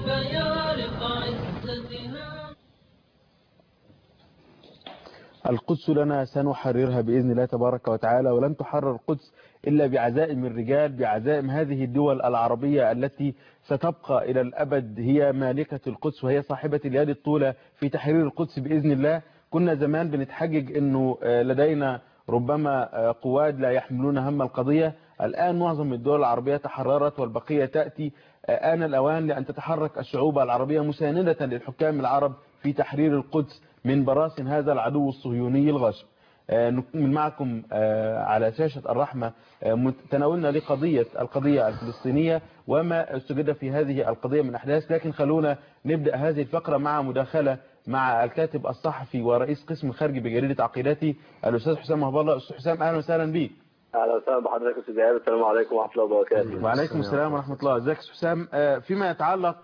فيارق عزتها القدس لنا سنحررها بإذن الله تبارك وتعالى ولن تحرر القدس إلا بعزائم الرجال بعزائم هذه الدول العربية التي ستبقى إلى الأبد هي مالكة القدس وهي صاحبة اليد الطولة في تحرير القدس بإذن الله كنا زمان بنتحجج أنه لدينا ربما قواد لا يحملون هم القضية الآن معظم الدول العربية تحررت والبقية تأتي آن الأوان لأن تتحرك الشعوب العربية مساندة للحكام العرب في تحرير القدس من براثن هذا العدو الصهيوني الغاشم نكمل معكم على شاشة الرحمة تناولنا لقضية القضية الفلسطينية وما استجد في هذه القضية من أحداث لكن خلونا نبدأ هذه الفقرة مع مداخلة مع الكاتب الصحفي ورئيس قسم الخارجي بجريدة عقيدتي الأستاذ حسام مهب الله أستاذ حسام أهلا وسهلا بيك اهلا وسهلا بحضرتك استاذ ايهاب السلام عليكم ورحمه الله وبركاته وعليكم السلام ورحمه الله ازيك استاذ حسام فيما يتعلق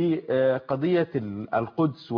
بقضيه القدس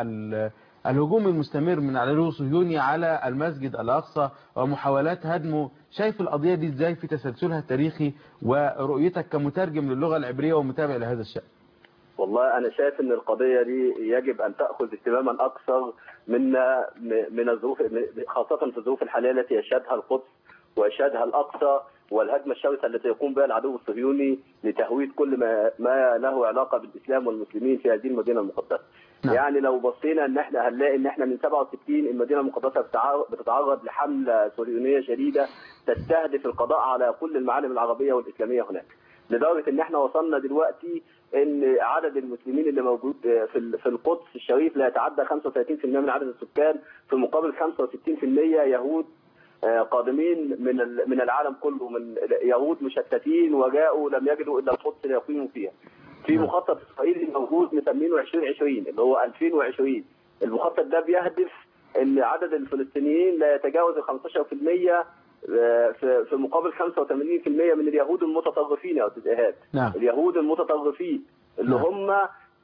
والهجوم المستمر من العدو الصهيوني على المسجد الاقصى ومحاولات هدمه شايف القضيه دي ازاي في تسلسلها التاريخي ورؤيتك كمترجم للغه العبريه ومتابع لهذا الشان والله انا شايف ان القضيه دي يجب ان تاخذ اهتماما اكثر من من الظروف خاصه في الظروف الحاليه التي يشهدها القدس ويشهدها الاقصى والهجمه الشرسه التي يقوم بها العدو الصهيوني لتهويد كل ما ما له علاقه بالاسلام والمسلمين في هذه المدينه المقدسه. نعم. يعني لو بصينا ان احنا هنلاقي ان احنا من 67 المدينه المقدسه بتتعرض لحمله صهيونيه شديده تستهدف القضاء على كل المعالم العربيه والاسلاميه هناك. لدرجه ان احنا وصلنا دلوقتي ان عدد المسلمين اللي موجود في في القدس الشريف لا يتعدى 35% من عدد السكان في مقابل 65% يهود قادمين من من العالم كله من يهود مشتتين وجاءوا لم يجدوا الا القدس ليقيموا فيها. في مخطط اسرائيلي موجود مسمينه 2020 اللي هو 2020 المخطط ده بيهدف ان عدد الفلسطينيين لا يتجاوز ال 15% في في مقابل 85% من اليهود المتطرفين يا استاذ ايهاب نعم. اليهود المتطرفين اللي نعم. هم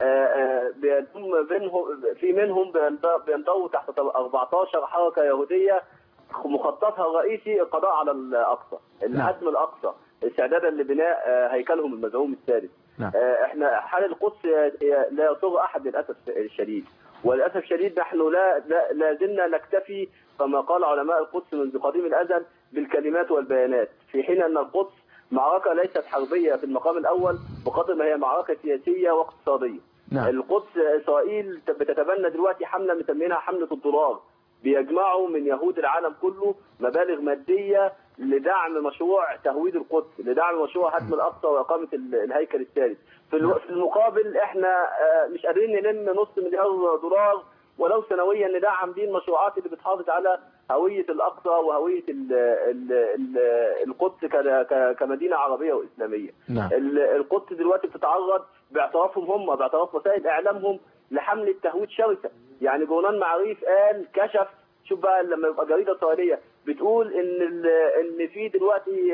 بيضم بينهم في منهم بينضووا تحت 14 حركه يهوديه مخططها الرئيسي القضاء على الاقصى الهدم الاقصى استعدادا لبناء هيكلهم المزعوم الثالث نعم. احنا حال القدس لا يسر احد للاسف الشديد وللاسف الشديد نحن لا لا, لا زلنا نكتفي كما قال علماء القدس منذ قديم الازل بالكلمات والبيانات في حين ان القدس معركه ليست حربيه في المقام الاول بقدر ما هي معركه سياسيه واقتصاديه نعم. القدس اسرائيل بتتبنى دلوقتي حمله مسمينها حمله الدولار بيجمعوا من يهود العالم كله مبالغ ماديه لدعم مشروع تهويد القدس لدعم مشروع هدم الاقصى واقامه الهيكل الثالث في المقابل احنا مش قادرين نلم نص مليار دولار ولو سنويا ندعم دي المشروعات اللي بتحافظ على هويه الاقصى وهويه ال ال ال القدس كمدينه عربيه واسلاميه. نعم. القدس دلوقتي بتتعرض باعترافهم هم باعتراف وسائل اعلامهم لحمله تهويد شرسه، يعني جورنال معريف قال كشف شوف بقى لما يبقى جريده اسرائيليه بتقول ان ان في دلوقتي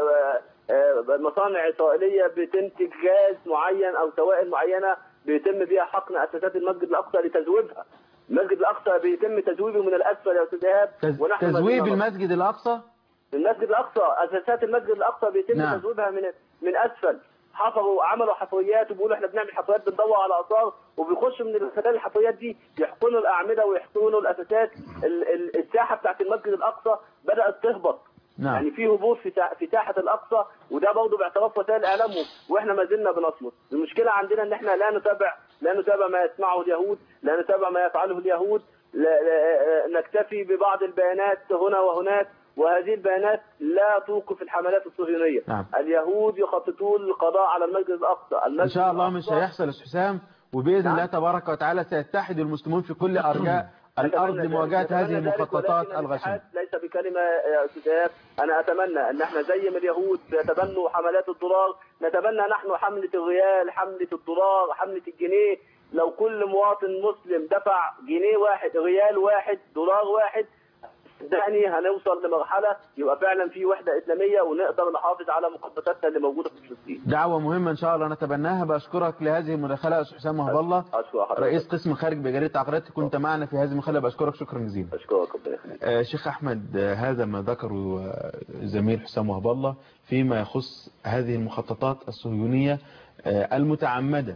مصانع اسرائيليه بتنتج غاز معين او سوائل معينه بيتم بيها حقن اساسات المسجد الاقصى لتذويبها. المسجد الاقصى بيتم تذويبه من الاسفل يا استاذ ايهاب ونحن تذويب المسجد الاقصى؟ المسجد الاقصى اساسات المسجد الاقصى بيتم نعم. تذويبها من من اسفل حفروا عملوا حفريات وبيقولوا احنا بنعمل حفريات بندور على اثار وبيخشوا من خلال الحفريات دي يحقنوا الاعمده ويحقنوا الاساسات الساحه بتاعت المسجد الاقصى بدات تهبط نعم. يعني في هبوط في في ساحه الاقصى وده برضه باعتراف وسائل اعلامهم واحنا ما زلنا بنصمت المشكله عندنا ان احنا لا نتابع لا نتابع ما يسمعه اليهود لا نتابع ما يفعله اليهود لا لا نكتفي ببعض البيانات هنا وهناك وهذه البيانات لا توقف الحملات الصهيونيه نعم. اليهود يخططون للقضاء على المسجد الاقصى المسجد ان شاء الله مش هيحصل يا حسام وباذن نعم. الله تبارك وتعالى سيتحد المسلمون في كل ارجاء الارض لمواجهه هذه المخططات الغشيمه ليس بكلمه يا استاذ انا اتمنى ان احنا زي ما اليهود يتبنوا حملات الدولار نتبنى نحن حمله الريال حمله الدولار حمله الجنيه لو كل مواطن مسلم دفع جنيه واحد ريال واحد دولار واحد صدقني هنوصل لمرحله يبقى فعلا في وحده اسلاميه ونقدر نحافظ على مقدساتنا اللي موجوده في فلسطين. دعوه مهمه ان شاء الله نتبناها بشكرك لهذه المداخله استاذ حسام مهب الله رئيس قسم خارج بجريده عقارات كنت معنا في هذه المداخله بشكرك شكرا جزيلا. اشكرك ربنا يخليك. آه شيخ احمد آه هذا ما ذكره آه زميل حسام مهب الله فيما يخص هذه المخططات الصهيونيه المتعمده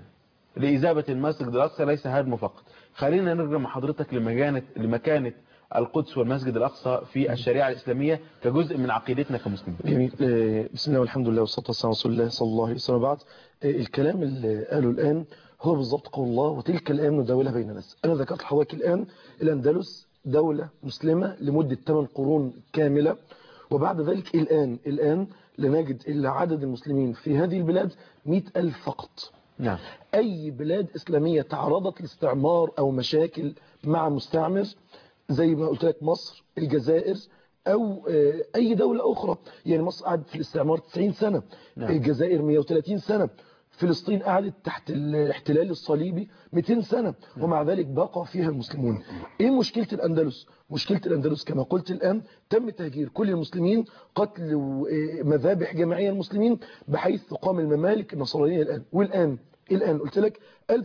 لإذابة المسجد الأقصى ليس هدمه فقط خلينا نرجع مع حضرتك لمكانة لمكانة القدس والمسجد الأقصى في الشريعة الإسلامية كجزء من عقيدتنا كمسلمين جميل آه، بسم الله والحمد لله والصلاة والسلام على رسول الله صلى الله عليه وسلم بعد آه، الكلام اللي قاله الآن هو بالضبط قول الله وتلك الأيام نداولها بين الناس أنا ذكرت لحضرتك الآن الأندلس دولة مسلمة لمدة 8 قرون كاملة وبعد ذلك الآن الآن لنجد إلا عدد المسلمين في هذه البلاد 100 ألف فقط نعم أي بلاد إسلامية تعرضت لاستعمار أو مشاكل مع مستعمر زي ما قلت لك مصر الجزائر أو آه، أي دولة أخرى يعني مصر قعدت في الاستعمار 90 سنة نعم. الجزائر 130 سنة فلسطين قعدت تحت الاحتلال الصليبي 200 سنة ومع ذلك بقى فيها المسلمون ايه مشكلة الأندلس مشكلة الأندلس كما قلت الآن تم تهجير كل المسلمين قتل ومذابح جماعية المسلمين بحيث تقام الممالك النصرانية الآن والآن الآن قلت لك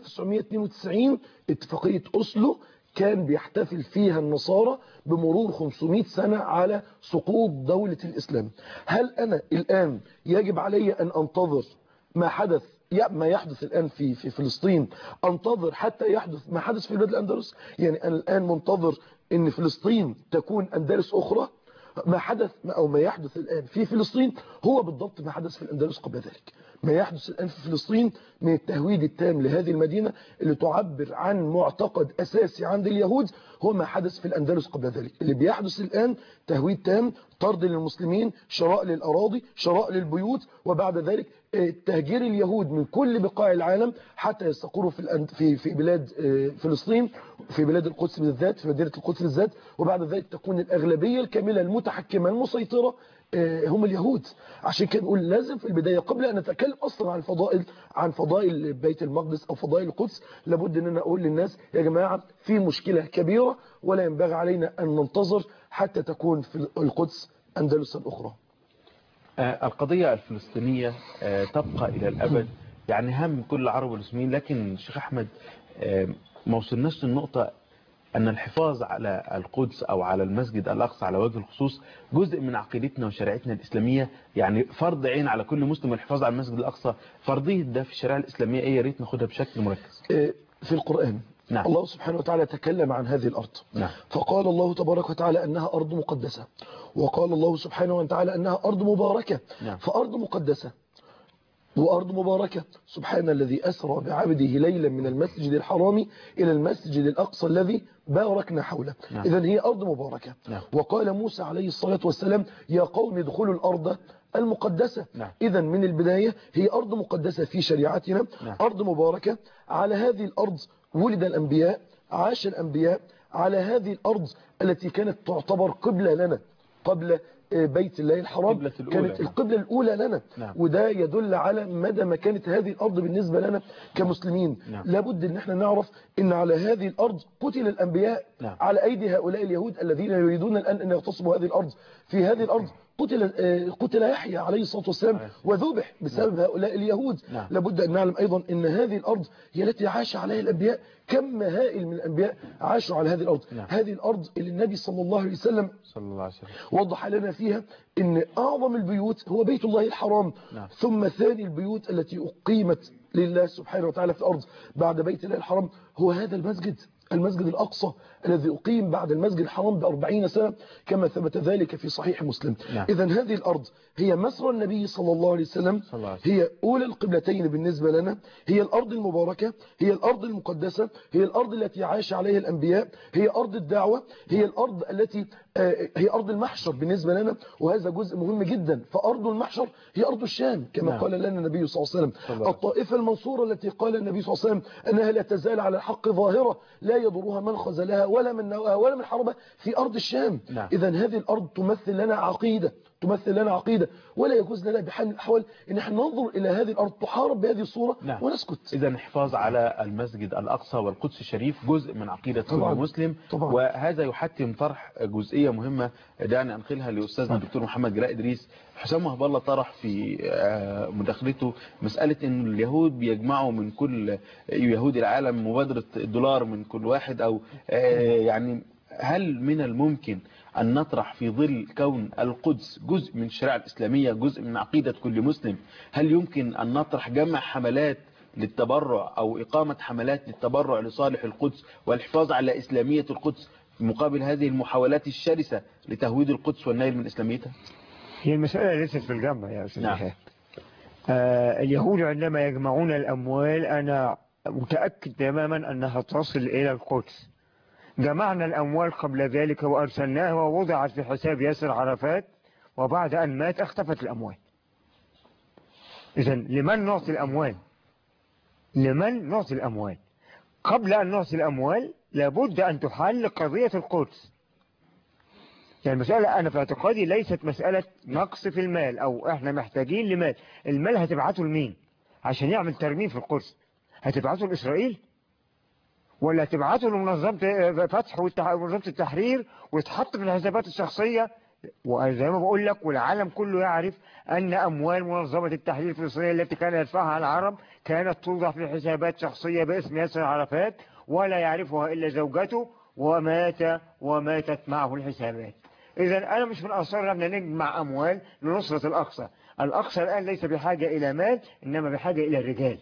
1992 اتفاقية أسلو كان بيحتفل فيها النصارى بمرور 500 سنة على سقوط دولة الإسلام هل أنا الآن يجب علي أن أنتظر ما حدث يا- ما يحدث الآن في في فلسطين أنتظر حتى يحدث ما حدث في بلاد الأندلس يعني أنا الآن منتظر أن فلسطين تكون أندلس أخرى ما حدث أو ما يحدث الآن في فلسطين هو بالضبط ما حدث في الأندلس قبل ذلك ما يحدث الآن في فلسطين من التهويد التام لهذه المدينة اللي تعبر عن معتقد أساسي عند اليهود هو ما حدث في الأندلس قبل ذلك اللي بيحدث الآن تهويد تام طرد للمسلمين شراء للأراضي شراء للبيوت وبعد ذلك آه، تهجير اليهود من كل بقاع العالم حتى يستقروا في الأند- في في بلاد آه، فلسطين في بلاد القدس بالذات في مدينة القدس بالذات وبعد ذلك تكون الأغلبية الكاملة المتحكمة المسيطرة آه، هم اليهود عشان كده نقول لازم في البداية قبل أن نتكلم أصلا عن فضائل عن فضائل بيت المقدس أو فضائل القدس لابد أن أنا أقول للناس يا جماعة في مشكلة كبيرة ولا ينبغي علينا أن ننتظر حتى تكون في القدس أندلسا أخرى آه، القضية الفلسطينية آه، تبقى إلى الأبد يعني هم كل العرب والمسلمين لكن شيخ أحمد آه، ما وصلناش للنقطة أن الحفاظ على القدس أو على المسجد الأقصى على وجه الخصوص جزء من عقيدتنا وشريعتنا الإسلامية يعني فرض عين على كل مسلم الحفاظ على المسجد الأقصى فرضية ده في الشريعة الإسلامية إيه يا ريت ناخدها بشكل مركز آه، في القرآن نعم. الله سبحانه وتعالى تكلم عن هذه الأرض نعم. فقال الله تبارك وتعالى أنها أرض مقدسة وقال الله سبحانه وتعالى أنها أرض مباركة نعم. فأرض مقدسة وأرض مباركة سبحان الذي أسرى بعبده ليلا من المسجد الحرام إلى المسجد الأقصى الذي باركنا حوله نعم. إذا هي أرض مباركة نعم. وقال موسى عليه الصلاة والسلام يا قوم ادخلوا الأرض المقدسة نعم. إذا من البداية هي أرض مقدسة في شريعتنا نعم. أرض مباركة على هذه الأرض ولد الأنبياء عاش الأنبياء على هذه الأرض التي كانت تعتبر قبلة لنا قبل آه، بيت الله الحرام قبلة الأولى. كانت القبلة الأولى لنا نعم. وده يدل على مدى ما كانت هذه الأرض بالنسبة لنا كمسلمين نعم. لابد ان احنا نعرف ان على هذه الأرض قتل الأنبياء نعم. على أيدي هؤلاء اليهود الذين يريدون الآن أن يغتصبوا هذه الأرض في هذه الأرض قتل آه، قتل يحيى عليه الصلاة والسلام عليه وذبح بسبب هؤلاء اليهود نعم. لابد أن نعلم أيضا أن هذه الأرض هي التي عاش عليها الأنبياء كم هائل من الأنبياء عاشوا على هذه الأرض نعم. هذه الأرض اللي النبي صلى الله عليه وسلم صلى الله عليه وسلم وضح لنا فيها ان اعظم البيوت هو بيت الله الحرام نعم. ثم ثاني البيوت التي اقيمت لله سبحانه وتعالى في الارض بعد بيت الله الحرام هو هذا المسجد المسجد الأقصى الذي أقيم بعد المسجد الحرام بأربعين سنة كما ثبت ذلك في صحيح مسلم نعم. إذا هذه الأرض هي مسرى النبي صلى الله عليه وسلم صلى الله عليه وسلم. هي أولى القبلتين بالنسبة لنا هي الأرض المباركة هي الأرض المقدسة هي الأرض التي عاش عليها الأنبياء هي أرض الدعوة هي الأرض التي آه، هي أرض المحشر بالنسبة لنا وهذا جزء مهم جدا فأرض المحشر هي أرض الشام كما نعم. قال لنا النبي صلى الله عليه صلى وسلم الله عليه الطائفة المنصورة التي قال النبي صلى الله عليه وسلم أنها لا تزال على الحق ظاهرة لا يضرها من خذلها ولا من نوأها ولا من حربها في أرض الشام نعم. إذا هذه الأرض تمثل لنا عقيدة تمثل لنا عقيدة ولا يجوز لنا بحال من الأحوال أن احنا ننظر إلى هذه الأرض تحارب بهذه الصورة نعم. ونسكت إذا الحفاظ على المسجد الأقصى والقدس الشريف جزء من عقيدة كل طبعاً. مسلم طبعاً. وهذا يحتم طرح جزئية مهمة دعني أنقلها لأستاذنا الدكتور محمد جلاء إدريس حسام وهب الله طرح في آه، مداخلته مسألة أن اليهود بيجمعوا من كل يهود العالم مبادرة الدولار من كل واحد أو آه، يعني هل من الممكن أن نطرح في ظل كون القدس جزء من الشريعة الإسلامية جزء من عقيدة كل مسلم هل يمكن أن نطرح جمع حملات للتبرع أو إقامة حملات للتبرع لصالح القدس والحفاظ على إسلامية القدس مقابل هذه المحاولات الشرسة لتهويد القدس والنيل من إسلاميتها هي المسألة ليست في الجمع يا أستاذ نعم. نعم. آه اليهود عندما يجمعون الأموال أنا متأكد تماما أنها تصل إلى القدس جمعنا الأموال قبل ذلك وأرسلناها ووضعت في حساب ياسر عرفات وبعد أن مات اختفت الأموال إذا لمن نعطي الأموال لمن نعطي الأموال قبل أن نعطي الأموال لابد أن تحل قضية القدس يعني المسألة أنا في اعتقادي ليست مسألة نقص في المال أو إحنا محتاجين لمال المال هتبعته لمين عشان يعمل ترميم في القدس هتبعته لإسرائيل ولا هتبعته لمنظمة فتح والتح- ومنظمة التحرير ويتحط في الحسابات الشخصية وزي ما بقول لك والعالم كله يعرف أن أموال منظمة التحرير الفلسطينية التي كان يدفعها العرب كانت توضع في حسابات شخصية باسم ياسر عرفات ولا يعرفها إلا زوجته ومات وماتت معه الحسابات إذا أنا مش من أنصار أن نجمع أموال لنصرة الأقصى الأقصى الآن ليس بحاجة إلى مال إنما بحاجة إلى رجال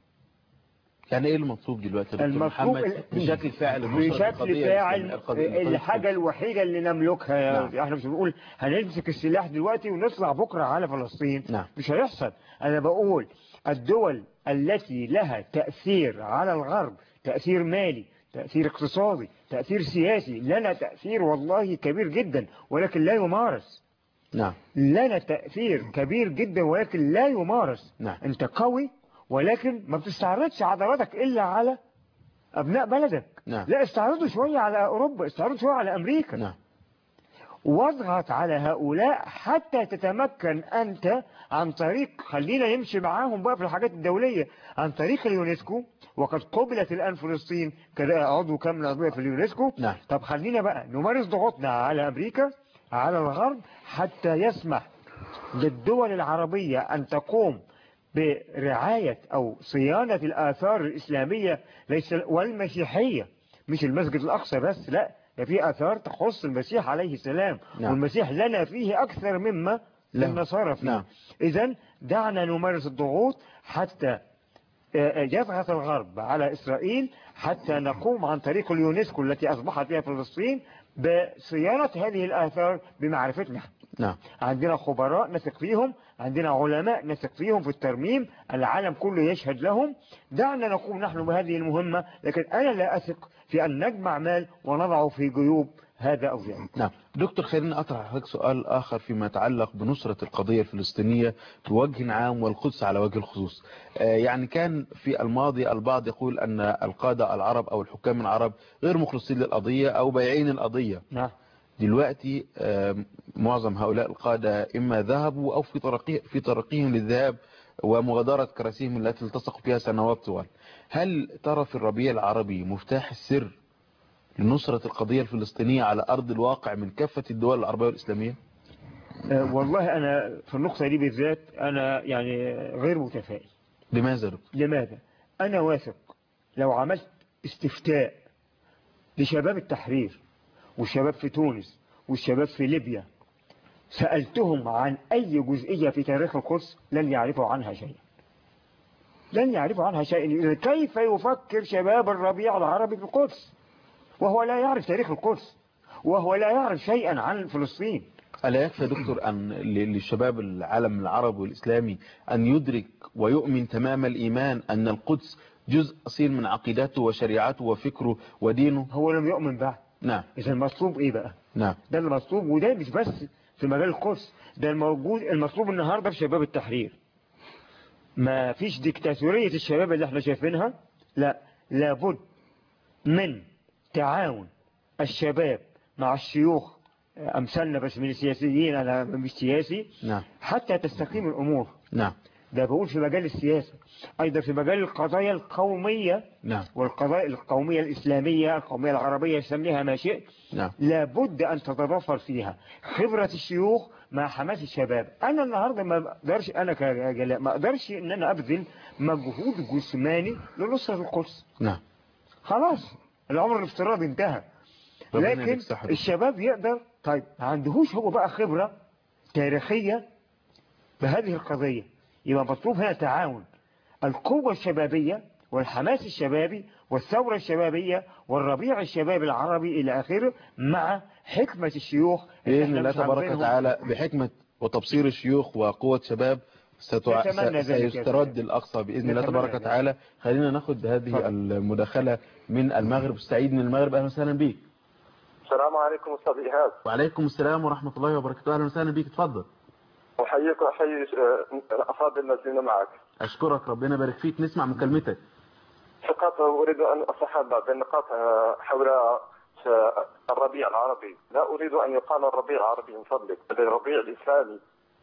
يعني إيه المطلوب دلوقتي يا دكتور المطلوب محمد ال- بشكل فاعل لنصرة بشكل القضية فاعل الإسلامية- القضية- الحاجة الوحيدة اللي نملكها يا نعم. احنا مش بنقول هنمسك السلاح دلوقتي ونطلع بكرة على فلسطين نعم. مش هيحصل انا بقول الدول التي لها تأثير على الغرب تأثير مالي تأثير اقتصادي تأثير سياسي لنا تأثير والله كبير جدا ولكن لا يمارس نعم لنا تأثير كبير جدا ولكن لا يمارس نعم. انت قوي ولكن ما بتستعرضش عضلاتك إلا على أبناء بلدك نعم. لا استعرضوا شوية على أوروبا استعرضوا شوية على أمريكا نعم واضغط على هؤلاء حتى تتمكن أنت عن طريق خلينا نمشي معاهم بقى في الحاجات الدولية عن طريق اليونسكو وقد قبلت الآن فلسطين كعضو كامل عضوية في اليونسكو نعم. طب خلينا بقى نمارس ضغوطنا على أمريكا على الغرب حتى يسمح للدول العربية أن تقوم برعاية أو صيانة الآثار الإسلامية ليس والمسيحية مش المسجد الأقصى بس لا ده في آثار تخص المسيح عليه السلام نعم. والمسيح لنا فيه أكثر مما لا. للنصارى فيه نعم. إذا دعنا نمارس الضغوط حتى آه، يضغط الغرب على إسرائيل حتى نقوم عن طريق اليونسكو التي أصبحت فيها فلسطين بصيانة هذه الآثار بمعرفتنا نعم عندنا خبراء نثق فيهم عندنا علماء نثق فيهم في الترميم العالم كله يشهد لهم دعنا نقوم نحن بهذه المهمة لكن أنا لا أثق في أن نجمع مال ونضعه في جيوب هذا أو ذاك نعم دكتور خلينا أطرح لحضرتك سؤال آخر فيما يتعلق بنصرة القضية الفلسطينية بوجه عام والقدس على وجه الخصوص آه، يعني كان في الماضي البعض يقول أن القادة العرب أو الحكام العرب غير مخلصين للقضية أو بايعين القضية نعم دلوقتي آه، معظم هؤلاء القادة إما ذهبوا أو في طريقه في طريقهم للذهاب ومغادرة كراسيهم التي التصقوا فيها سنوات طوال هل ترى في الربيع العربي مفتاح السر لنصرة القضية الفلسطينية على أرض الواقع من كافة الدول العربية والإسلامية آه، والله أنا في النقطة دي بالذات أنا يعني غير متفائل لماذا دكتور؟ لماذا؟ أنا واثق لو عملت استفتاء لشباب التحرير والشباب في تونس والشباب في ليبيا سألتهم عن أي جزئية في تاريخ القدس لن يعرفوا عنها شيئا لن يعرفوا عنها شيئا إذا كيف يفكر شباب الربيع العربي في القدس وهو لا يعرف تاريخ القدس وهو لا يعرف شيئا عن فلسطين ألا يكفي يا دكتور أن ل- للشباب العالم العربي والإسلامي أن يدرك ويؤمن تمام الإيمان أن القدس جزء أصيل من عقيدته وشريعته وفكره ودينه هو لم يؤمن بعد نعم إذا المطلوب إيه بقى نعم ده المطلوب وده مش بس في مجال القدس ده الموجود المطلوب النهارده في شباب التحرير ما فيش ديكتاتورية الشباب اللي احنا شايفينها لا لابد من تعاون الشباب مع الشيوخ امثالنا بس من السياسيين انا مش سياسي نعم حتى تستقيم الامور نعم ده بقول في مجال السياسة ايضا في مجال القضايا القومية نعم والقضايا القومية الإسلامية القومية العربية يسميها ما شئت نعم لابد أن تتضافر فيها خبرة الشيوخ مع حماس الشباب أنا النهاردة ما بقدرش أنا كجلاء ما أقدرش إن أنا أبذل مجهود جسماني لنصرة القدس نعم خلاص العمر الافتراضي انتهى ربنا لكن يديك صحة. الشباب يقدر طيب ما عندهوش هو بقى خبرة تاريخية بهذه القضية يبقى مطلوب هنا تعاون القوة الشبابية والحماس الشبابي والثورة الشبابية والربيع الشبابي العربي إلى آخره مع حكمة الشيوخ اللي بإذن احنا الله مش تبارك عارفينهم. وتعالى بحكمة وتبصير الشيوخ وقوة شباب ستع... نتمنى س- ذلك يا سيسترد سيدي. الأقصى بإذن الله نتمنى تبارك ذلك. وتعالى خلينا ناخد هذه تفضل. المداخلة من المغرب سعيد من المغرب أهلا وسهلا بيك السلام عليكم استاذ ايهاب وعليكم السلام ورحمة الله وبركاته أهلا وسهلا بيك اتفضل احييك واحيي آه، الافاضل الذين معك أشكرك ربنا يبارك فيك نسمع مكالمتك فقط اريد ان اصحح بعض النقاط آه، حول آه، الربيع العربي لا اريد ان يقال الربيع العربي من فضلك بل الربيع الاسلامي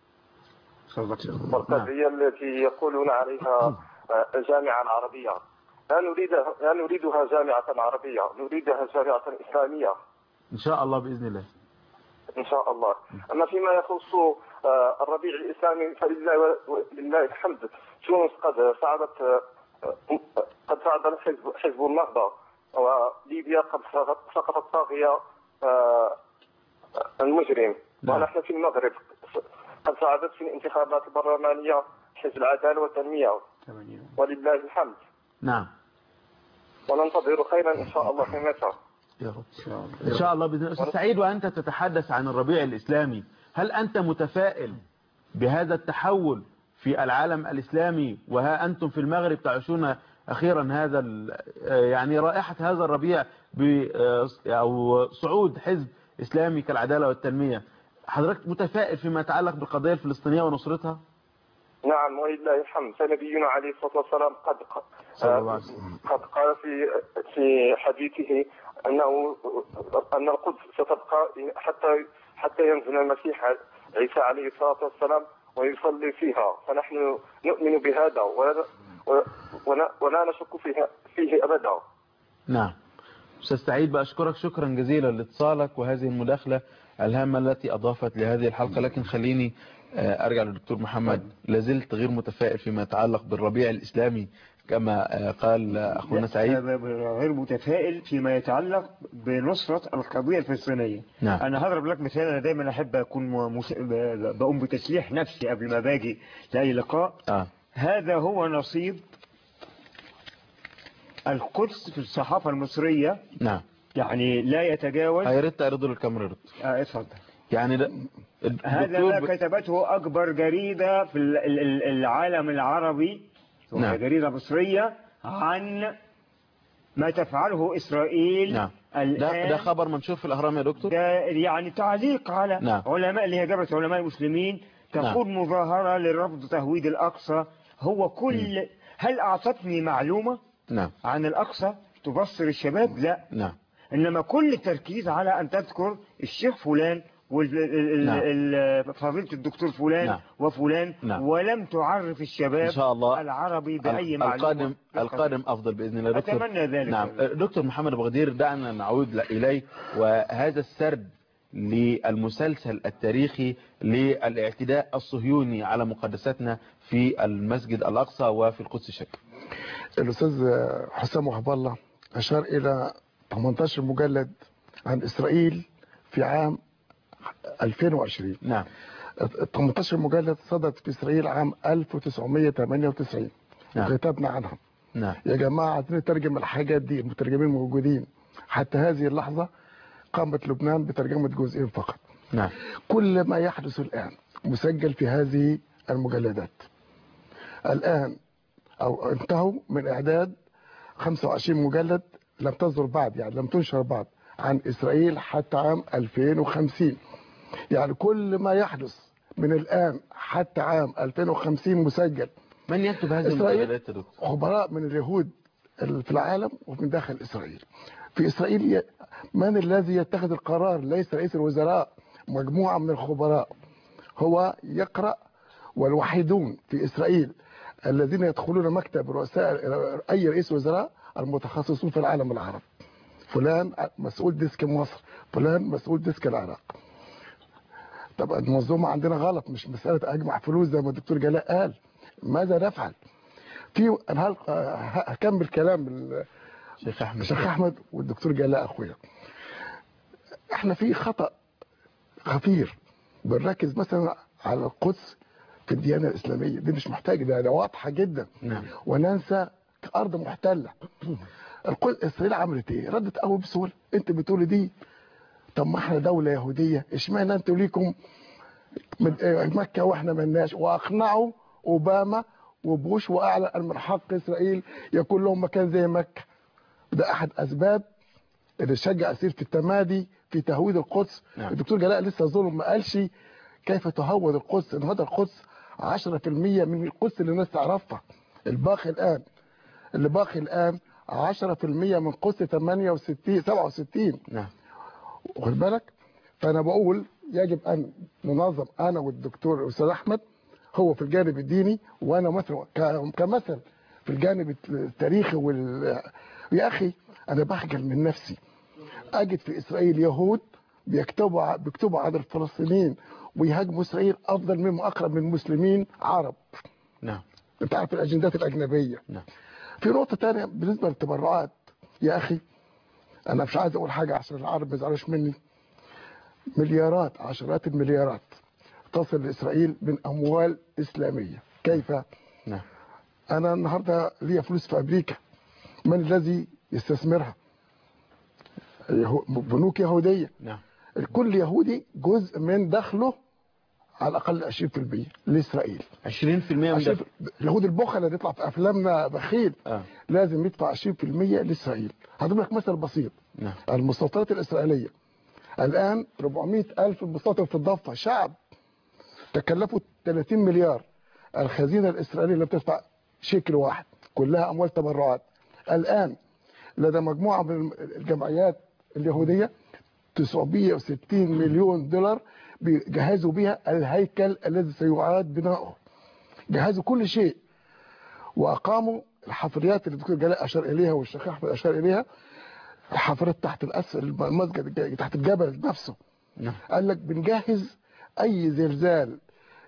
والقضيه التي يقولون عليها آه، الجامعه العربيه لا نريدها لا نريدها جامعه عربيه نريدها جامعه اسلاميه إن شاء الله بإذن الله ان شاء الله اما فيما يخص آه، الربيع الاسلامي فلله و- ولله الحمد تونس قد صعدت آه، آه، قد صعد الحزب حزب النهضه وليبيا قد سقط- سقطت طاغيه آه، المجرم نعم. ونحن في المغرب قد صعدت في الانتخابات البرلمانيه حزب العداله والتنميه ولله الحمد نعم وننتظر خيرا ان شاء الله في مصر يا رب إن شاء الله بإذن الله أستاذ سعيد وأنت تتحدث عن الربيع الإسلامي هل أنت متفائل بهذا التحول في العالم الإسلامي وها أنتم في المغرب تعيشون أخيرا هذا ال- يعني رائحة هذا الربيع ب أو صعود حزب إسلامي كالعدالة والتنمية حضرتك متفائل فيما يتعلق بالقضية الفلسطينية ونصرتها نعم ولله الحمد فنبينا عليه الصلاه والسلام قد صلى الله عليه وسلم. قد قال في في حديثه انه ان القدس ستبقى حتى حتى ينزل المسيح عيسى عليه الصلاه والسلام ويصلي فيها فنحن نؤمن بهذا ولا ولا, ولا نشك فيها فيه ابدا نعم أستاذ سعيد بأشكرك شكرا جزيلا لاتصالك وهذه المداخلة الهامة التي أضافت لهذه الحلقة لكن خليني آه، أرجع للدكتور محمد لازلت غير متفائل فيما يتعلق بالربيع الإسلامي كما آه، قال آه، أخونا سعيد غير متفائل فيما يتعلق بنصرة القضية الفلسطينية نعم. أنا هضرب لك مثال أنا دايما أحب أكون مس... ب- بقوم بتسليح نفسي قبل ما باجي لأي لقاء آه. هذا هو نصيب القدس في الصحافة المصرية نعم يعني لا يتجاوز يا ريت تعرضوا للكاميرا يا دكتور آه اتفضل يعني ده هذا الدكتور ما كتبته أكبر جريدة في ال- ال- ال- العالم العربي وهي نعم. جريدة مصرية عن ما تفعله إسرائيل نعم الآن ده, ده خبر منشور في الأهرام يا دكتور ده يعني تعليق على نعم. علماء اللي هي جبهة علماء المسلمين تقود مظاهرة لرفض تهويد الأقصى هو كل هل أعطتني معلومة نعم عن الأقصى تبصر الشباب لا نعم إنما كل التركيز على أن تذكر الشيخ فلان نعم. وفضيلة الدكتور فلان نعم. وفلان نعم. ولم تعرف الشباب إن شاء الله العربي بأي ال- معلومة القادم القادم أفضل بإذن الله دكتور أتمنى ذلك. نعم دكتور محمد بغدير دعنا نعود ل- إليه وهذا السرد للمسلسل التاريخي للاعتداء الصهيوني على مقدساتنا في المسجد الأقصى وفي القدس الشريف الأستاذ حسام وهب الله أشار إلى 18 مجلد عن إسرائيل في عام 2020 نعم ال 18 مجلد صدرت في إسرائيل عام 1998 نعم. وكتبنا عنها نعم يا جماعة عايزين نترجم الحاجات دي المترجمين موجودين حتى هذه اللحظة قامت لبنان بترجمة جزئين فقط نعم كل ما يحدث الآن مسجل في هذه المجلدات الآن أو انتهوا من إعداد 25 مجلد لم تصدر بعد يعني لم تنشر بعد عن إسرائيل حتى عام 2050 يعني كل ما يحدث من الآن حتى عام 2050 مسجل من يكتب هذه إسرائيل المجلدات يا دكتور خبراء من اليهود ال- في العالم ومن داخل إسرائيل في إسرائيل ي- من الذي يتخذ القرار ليس رئيس الوزراء مجموعة من الخبراء هو يقرأ والوحيدون في إسرائيل الذين يدخلون مكتب رؤساء أي رئيس وزراء المتخصصون في العالم العربي فلان مسؤول ديسك مصر فلان مسؤول ديسك العراق طب المنظومة عندنا غلط مش مسألة أجمع فلوس زي ما الدكتور جلاء قال ماذا نفعل في انا هل- ه- هكمل كلام ال- شيخ أحمد الشيخ احمد والدكتور جلاء اخويا احنا في خطا خطير بنركز مثلا على القدس في الديانه الاسلاميه دي مش محتاجه ده, ده واضحه جدا نعم. وننسى ارض محتله القدس اسرائيل عملت ايه؟ ردت قوي بسهوله انت بتقولي دي طب ما احنا دوله يهوديه اشمعنى انتوا ليكم من آه، مكه واحنا ملناش واقنعوا اوباما وبوش واعلن ان من حق اسرائيل يكون لهم مكان زي مكه ده احد اسباب اللي شجع سيره التمادي في تهويد القدس نعم. الدكتور جلاء لسه ظلم ما قالش كيف تهود القدس ان هذا القدس 10% من القدس اللي الناس تعرفها الباقي الان اللي باقي الان 10% من قدس 68 67 نعم واخد بالك فانا بقول يجب ان ننظم انا والدكتور الاستاذ احمد هو في الجانب الديني وانا مثلا ك- كمثل في الجانب التاريخي وال يا اخي انا بخجل من نفسي اجد في اسرائيل يهود بيكتبوا ع- بيكتبوا عن الفلسطينيين ويهاجموا اسرائيل افضل مما اقرب من مسلمين عرب نعم انت عارف الاجندات الاجنبيه نعم في نقطة تانية بالنسبة للتبرعات يا أخي أنا مش عايز أقول حاجة عشان العرب ما يزعلوش مني مليارات عشرات المليارات تصل لإسرائيل من أموال إسلامية كيف؟ نعم أنا النهاردة ليا فلوس في أمريكا من الذي يستثمرها؟ يهو- بنوك يهودية نعم الكل يهودي جزء من دخله على الأقل 20% لإسرائيل 20% من عشان دفع اليهود البخل اللي يطلع في افلامنا بخيل آه. لازم يدفع 20% لاسرائيل هضرب لك مثل بسيط نعم المستوطنات الاسرائيليه الان 400 الف مستوطن في الضفه شعب تكلفوا 30 مليار الخزينه الاسرائيليه اللي بتدفع شكل واحد كلها اموال تبرعات الان لدى مجموعه من الجمعيات اليهوديه 960 مليون دولار بيجهزوا بيها الهيكل الذي سيعاد بناؤه جهزوا كل شيء واقاموا الحفريات اللي الدكتور جلاء اشار اليها والشيخ احمد اشار اليها الحفريات تحت الاسفل المسجد الج- تحت الجبل نفسه نعم قال لك بنجهز اي زلزال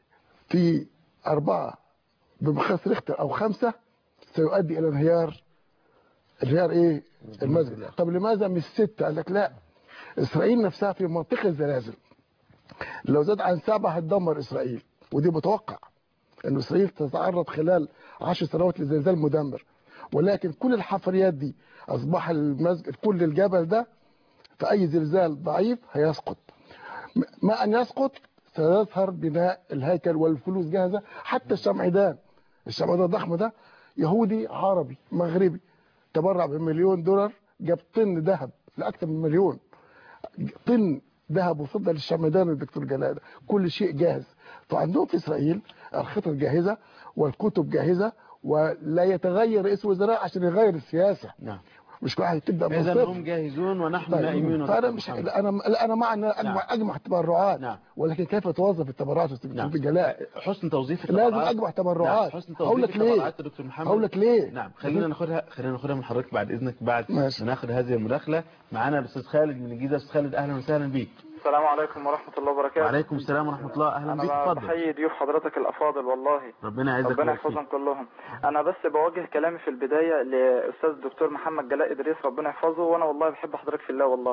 في اربعه بمقياس ريختر او خمسه سيؤدي الى انهيار انهيار ايه؟ المسجد طب لماذا مش سته؟ قال لك لا اسرائيل نفسها في منطقه الزلازل لو زاد عن سبعه هتدمر اسرائيل ودي متوقع ان اسرائيل تتعرض خلال عشر سنوات لزلزال مدمر ولكن كل الحفريات دي اصبح المسجد كل الجبل ده في اي زلزال ضعيف هيسقط م- ما ان يسقط سيظهر بناء الهيكل والفلوس جاهزه حتى الشمعدان الشمعدان الضخم ده يهودي عربي مغربي تبرع بمليون دولار جاب طن ذهب لاكثر من مليون طن ذهب وفضه للشمعدان الدكتور جلال ده. كل شيء جاهز فعندهم في اسرائيل الخطط جاهزه والكتب جاهزه ولا يتغير رئيس وزراء عشان يغير السياسه نعم مش كل واحد تبدا من اذا الصفر هم جاهزون ونحن نائمون فانا دكتور مش محمد. لا انا لا انا مع ان اجمع نعم. اجمع تبرعات نعم. ولكن كيف توظف التبرعات نعم. نعم. بجلاء حسن توظيف لازم التبرعات. اجمع تبرعات نعم. حسن هقول توظيف لك ليه التبرعات يا دكتور محمد هقول لك ليه نعم خلينا ناخدها خلينا ناخدها من حضرتك بعد اذنك بعد ماشي. ما ناخد هذه المداخله معانا الاستاذ خالد من الجيزه استاذ خالد اهلا وسهلا بيك السلام عليكم ورحمة الله وبركاته وعليكم السلام ورحمه الله اهلا بيك أنا اتفضل بحيي ضيوف حضرتك الأفاضل والله ربنا يعزك ربنا ويبارك فيك. يحفظهم كلهم أنا بس بوجه كلامي في البداية لأستاذ الدكتور محمد جلاء إدريس ربنا يحفظه وأنا والله بحب حضرتك في الله والله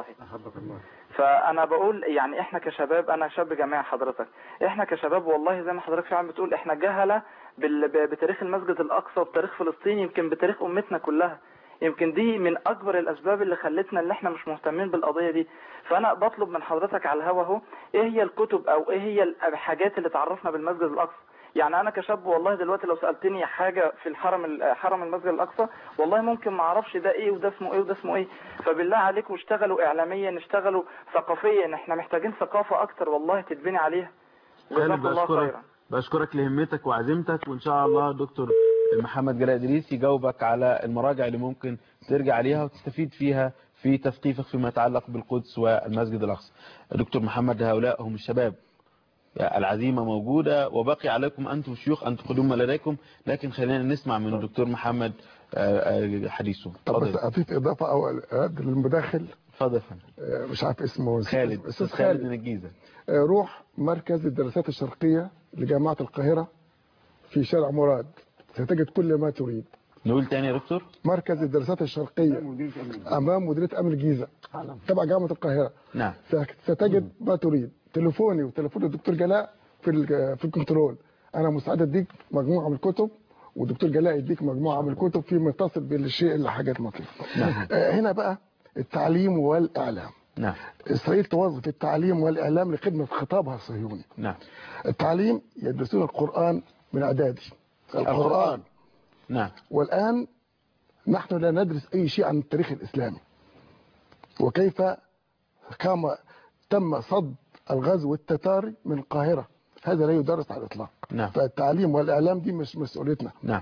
فأنا بقول يعني إحنا كشباب أنا شاب جامعي حضرتك إحنا كشباب والله زي ما حضرتك فعلا بتقول إحنا جهلة بال- ب- بتاريخ المسجد الأقصى وبتاريخ فلسطين يمكن بتاريخ أمتنا كلها يمكن دي من اكبر الاسباب اللي خلتنا ان احنا مش مهتمين بالقضيه دي فانا بطلب من حضرتك على الهوا اهو ايه هي الكتب او ايه هي الحاجات اللي تعرفنا بالمسجد الاقصى يعني انا كشاب والله دلوقتي لو سالتني حاجه في الحرم ال- حرم المسجد الاقصى والله ممكن ما اعرفش ده ايه وده اسمه ايه وده اسمه ايه فبالله عليكم اشتغلوا اعلاميا اشتغلوا ثقافيا احنا محتاجين ثقافه اكتر والله تتبني عليها خالد جزاكم الله بشكرك خيرا بشكرك لهمتك وعزيمتك وان شاء الله دكتور محمد جلال ادريس يجاوبك على المراجع اللي ممكن ترجع عليها وتستفيد فيها في تثقيفك فيما يتعلق بالقدس والمسجد الاقصى دكتور محمد هؤلاء هم الشباب العزيمة موجودة وبقي عليكم أنتم الشيوخ أن تقولون ما لديكم لكن خلينا نسمع من الدكتور محمد آه، آه، حديثه طب بس اتفضل اضيف اضافه او أرد للمداخل اتفضل يا فندم. آه، مش عارف اسمه خالد استاذ أستاذ خالد خالد من الجيزة آه، روح مركز الدراسات الشرقيه لجامعه القاهره في شارع مراد ستجد كل ما تريد نقول تاني يا دكتور مركز الدراسات الشرقيه امام مديريه امن الجيزه تبع جامعه القاهره نعم ستجد ما تريد تليفوني وتليفون الدكتور جلاء في ال- في الكنترول انا مستعد اديك مجموعه من الكتب والدكتور جلاء يديك مجموعه من الكتب فيما يتصل بالشيء اللي حاجات مطلوبه نعم. آه، هنا بقى التعليم والاعلام نعم اسرائيل توظف التعليم والاعلام لخدمه خطابها الصهيوني نعم التعليم يدرسون القران من اعدادي القرآن نعم والآن نحن لا ندرس أي شيء عن التاريخ الإسلامي وكيف قام تم صد الغزو التتاري من القاهرة هذا لا يدرس على الإطلاق نعم. فالتعليم والإعلام دي مش مسؤوليتنا نعم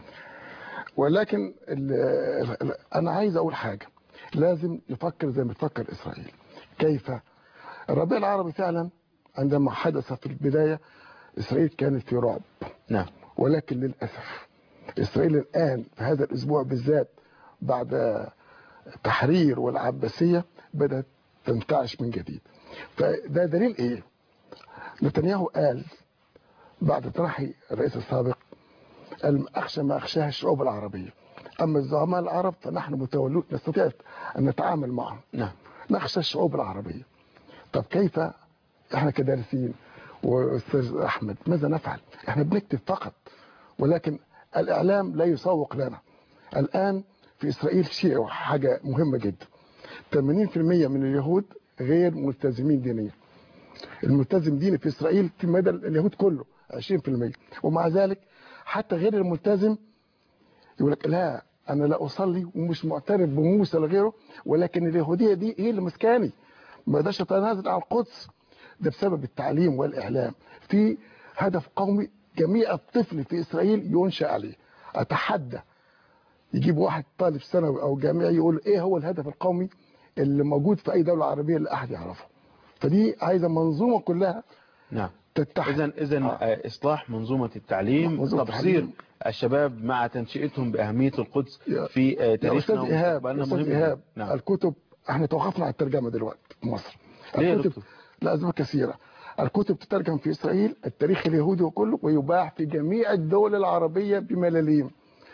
ولكن ال ال أنا عايز أقول حاجة لازم يفكر زي ما بتفكر إسرائيل كيف الربيع العربي فعلا عندما حدث في البداية إسرائيل كانت في رعب نعم ولكن للأسف إسرائيل الآن في هذا الأسبوع بالذات بعد تحرير والعباسية بدأت تنتعش من جديد فده دليل إيه نتنياهو قال بعد تنحي الرئيس السابق قال أخشى ما أخشاه الشعوب العربية أما الزعماء العرب فنحن متولون نستطيع أن نتعامل معهم نعم نخشى الشعوب العربية طب كيف احنا كدارسين واستاذ احمد ماذا نفعل احنا بنكتب فقط ولكن الاعلام لا يسوق لنا الان في اسرائيل شيء حاجه مهمه جدا 80% من اليهود غير ملتزمين دينيا الملتزم ديني في اسرائيل في مدى اليهود كله 20% ومع ذلك حتى غير الملتزم يقول لك لا انا لا اصلي ومش معترف بموسى لغيره ولكن اليهوديه دي هي اللي مسكاني ما اقدرش اتنازل عن القدس ده بسبب التعليم والاعلام في هدف قومي جميع الطفل في اسرائيل ينشا عليه اتحدى يجيب واحد طالب ثانوي او جامعي يقول ايه هو الهدف القومي اللي موجود في اي دوله عربيه اللي احد يعرفه فدي عايزه منظومه كلها نعم تتحد اذا اذا آه. اصلاح منظومه التعليم منظومة تبصير التعليم. الشباب مع تنشئتهم باهميه القدس يا- في آه، يا تاريخنا استاذ ايهاب ومستقبلنا استاذ مهم ايهاب نعم الكتب احنا توقفنا على الترجمه دلوقتي في مصر ليه يا الكتب دكتور؟ لاسباب كثيره الكتب تترجم في اسرائيل التاريخ اليهودي وكله ويباع في جميع الدول العربيه بملاليم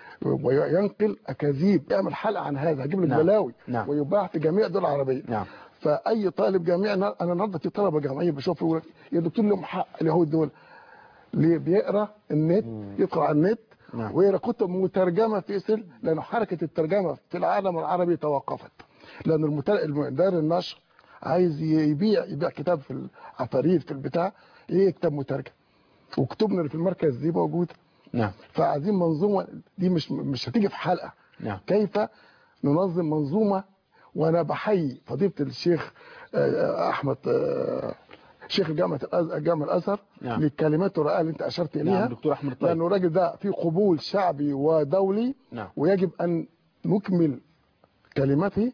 وينقل اكاذيب اعمل حلقه عن هذا هجيب لك نعم. بلاوي نعم. ويباع في جميع الدول العربيه نعم فاي طالب جامعي انا أنا النهارده في طلبه جامعيه بشوف يقول لك يا دكتور لهم حق اليهود دول ليه بيقرا النت يدخل على النت نعم. ويقرا كتب مترجمه في اسرائيل لان حركه الترجمه في العالم العربي توقفت لان المتر... الم- دار النشر عايز يبيع يبيع كتاب في العفاريت في البتاع ايه كتاب مترجم وكتبنا اللي في المركز دي موجوده نعم فعايزين منظومه دي مش مش هتيجي في حلقه نعم كيف ننظم منظومه وانا بحيي فضيله الشيخ آه، احمد آه، شيخ جامعه الأز- جامع الازهر نعم. للكلمات الرائعه اللي انت اشرت اليها نعم دكتور احمد طيب لانه الراجل ده فيه قبول شعبي ودولي نعم ويجب ان نكمل كلمته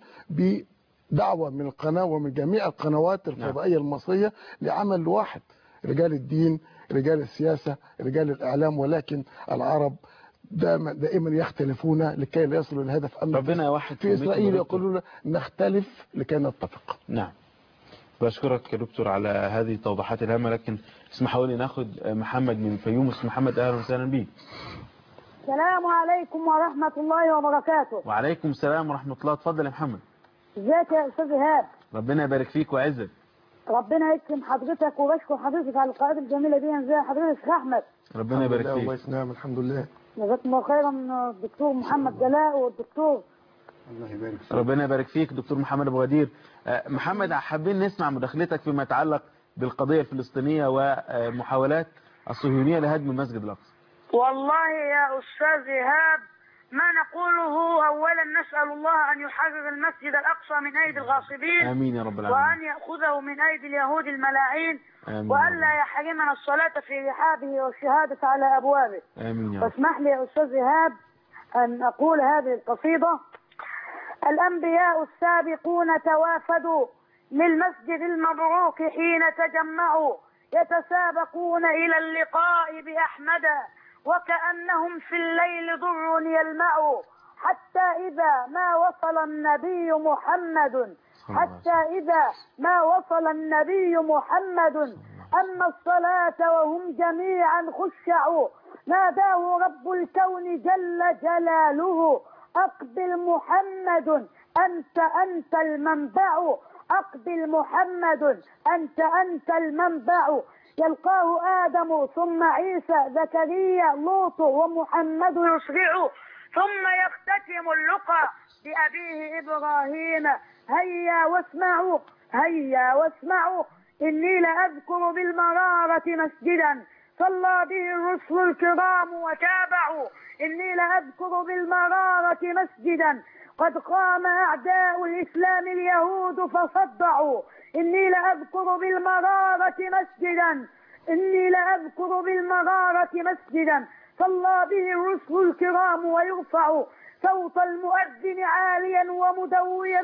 بدعوه من القناه ومن جميع القنوات الفضائيه المصريه لعمل واحد رجال الدين رجال السياسه رجال الاعلام ولكن العرب دائما دائما يختلفون لكي لا يصلوا للهدف اما ربنا يوحد في اسرائيل كلمتنا يقولون نختلف لكي نتفق نعم بشكرك يا دكتور على هذه التوضيحات الهامة لكن اسمحوا لي ناخد محمد من الفيوم اسم محمد اهلا وسهلا بيك السلام عليكم ورحمة الله وبركاته وعليكم السلام ورحمة الله اتفضل يا محمد ازيك يا استاذ ايهاب ربنا يبارك فيك ويعزك ربنا يكرم حضرتك وبشكر حضرتك على القائد الجميلة دي زي حضرتك يا احمد ربنا يبارك الله فيك يسلم الحمد لله جزاكم الله خيرا الدكتور محمد جلاء والدكتور ربنا يبارك فيك دكتور محمد ابو غدير آه، محمد حابين نسمع مداخلتك فيما يتعلق بالقضية الفلسطينية ومحاولات الصهيونية لهدم المسجد الأقصى والله يا استاذ ايهاب ما نقوله اولا نسأل الله ان يحرر المسجد الاقصى من ايدي الغاصبين آمين يا رب العالمين وان يأخذه من ايدي اليهود الملاعين آمين والا يحرمنا الصلاة في رحابه والشهادة على ابوابه آمين يا رب فاسمح لي يا أستاذ إيهاب أن أقول هذه القصيدة الأنبياء السابقون توافدوا للمسجد المبروك حين تجمعوا يتسابقون إلى اللقاء بأحمد وكأنهم في الليل ضر يلمع حتى إذا ما وصل النبي محمد حتى إذا ما وصل النبي محمد أما الصلاة وهم جميعا خشعوا ناداه رب الكون جل جلاله أقبل محمد أنت أنت المنبع أقبل محمد أنت أنت المنبع يلقاه آدم ثم عيسى زكريا لوط ومحمد يشرع ثم يختتم اللقى بأبيه إبراهيم هيا واسمعوا هيا واسمعوا إني لأذكر بالمرارة مسجدا صلى به الرسل الكرام وتابعوا إني لأذكر بالمرارة مسجدا قد قام أعداء الإسلام اليهود فصدعوا إني لأذكر بالمرارة مسجدا إني لأذكر بالمرارة مسجدا صلى به الرسل الكرام ويرفع صوت المؤذن عاليا ومدويا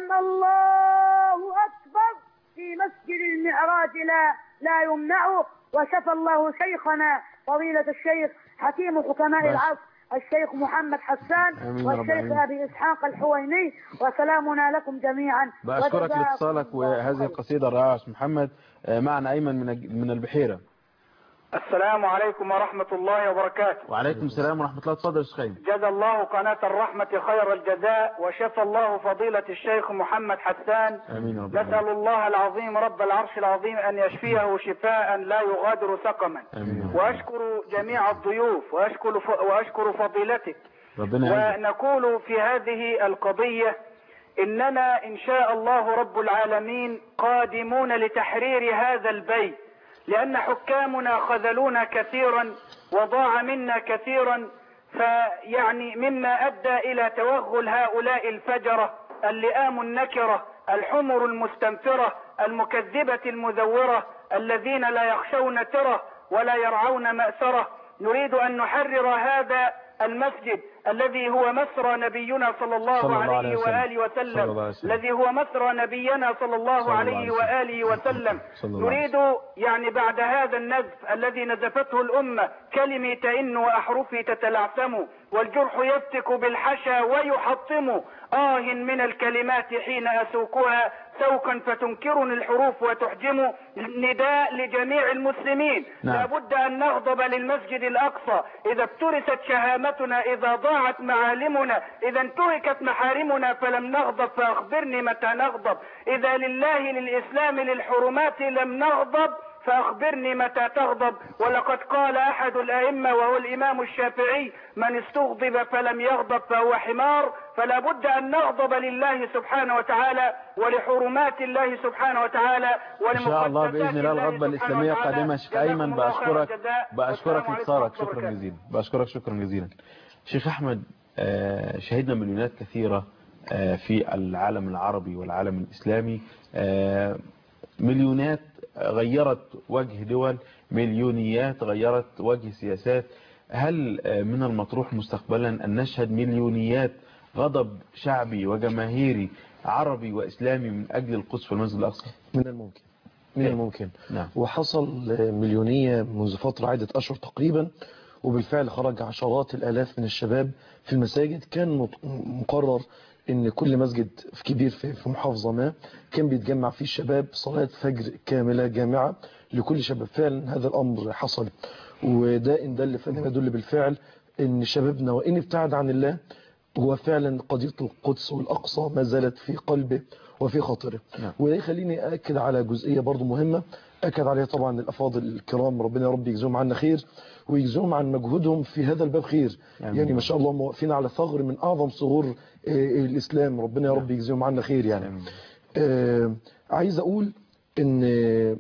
الله أكبر في مسجد المعراج لا لا يمنع وشفى الله شيخنا فضيلة الشيخ حكيم حكماء بس. العصر الشيخ محمد حسان آمين يا رب والشيخ العالمين. أبي إسحاق الحويني وسلامنا لكم جميعا بأشكرك وجزاكم لاتصالك الله وهذه خير. القصيدة الرائعة يا أستاذ محمد آه، معنا أيمن من من البحيرة السلام عليكم ورحمة الله وبركاته وعليكم السلام ورحمة الله اتفضل يا أستاذ خيم جزا الله قناة الرحمة خير الجزاء وشفى الله فضيلة الشيخ محمد حسان آمين يا رب نسأل العالمين. الله العظيم رب العرش العظيم أن يشفيه شفاء لا يغادر سقما آمين يا رب. وأشكر جميع الضيوف وأشكر, ف... وأشكر فضيلتك ربنا يعزك ونقول في هذه القضية إننا إن شاء الله رب العالمين قادمون لتحرير هذا البيت لأن حكامنا خذلونا كثيرا وضاع منا كثيرا فيعني مما أدى إلى توغل هؤلاء الفجرة اللئام النكرة الحمر المستنفرة المكذبة المذورة الذين لا يخشون تره ولا يرعون مأسرة نريد أن نحرر هذا المسجد الذي هو مسرى نبينا صلى الله, صلى الله عليه عليه وسلم. وآله صلى وسلم الله عليه وسلم. الذي هو مسرى نبينا صلى الله صلى الله عليه عليه وسلم. وآله وسلم صلى الله عليه نريد يعني بعد هذا النزف الذي نزفته الأمة كلمي تئن وأحرفي تتلعثم والجرح يفتك بالحشا ويحطم آه من الكلمات حين أسوقها سوقا فتنكرني الحروف وتحجم نداء لجميع المسلمين نعم. لابد أن نغضب للمسجد الأقصى إذا افترست شهامتنا إذا ضاعت معالمنا إذا انتهكت محارمنا فلم نغضب فأخبرني متى نغضب إذا لله للإسلام للحرمات لم نغضب فأخبرني متى تغضب ولقد قال أحد الأئمة وهو الإمام الشافعي من استغضب فلم يغضب فهو حمار فلا بد أن نغضب لله سبحانه وتعالى ولحرمات الله سبحانه وتعالى إن شاء الله ولمقدسات بإذن الله الله الغضبة سبحانه الإسلامية وتعالى. قادمة شيخ جزاكم أيمن الله خير بأشكرك الجزاء. بأشكرك والسلام عليكم لاتصالك ورحمة الله شكرا وبركاته. جزيلا بأشكرك شكرا جزيلا شيخ أحمد آه، شهدنا مليونات كثيرة آه، في العالم العربي والعالم الإسلامي آه، مليونات غيرت وجه دول مليونيات غيرت وجه سياسات هل آه، من المطروح مستقبلا أن نشهد مليونيات غضب شعبي وجماهيري عربي وإسلامي من أجل القدس والمسجد الأقصى من الممكن من الممكن نعم وحصل مليونية منذ فترة عدة أشهر تقريبا وبالفعل خرج عشرات الآلاف من الشباب في المساجد كان مط- مقرر ان كل مسجد كبير في في محافظة ما كان بيتجمع فيه الشباب صلاة فجر كاملة جامعة لكل شباب فعلا هذا الأمر حصل وده إن دل فإنما يدل بالفعل ان شبابنا وإن ابتعد عن الله هو فعلا قضية القدس والأقصى ما زالت في قلبه وفي خاطره نعم. وده يخليني أأكد على جزئية برضو مهمة أكد عليها طبعا الأفاضل الكرام ربنا يا رب يجزيهم عنا خير ويجزيهم عن مجهودهم في هذا الباب خير آمين. يعني ما شاء الله موقفين على ثغر من أعظم ثغور آه، الإسلام ربنا يا رب يجزيهم عنا خير يعني آمين. آه، عايز أقول إن آه،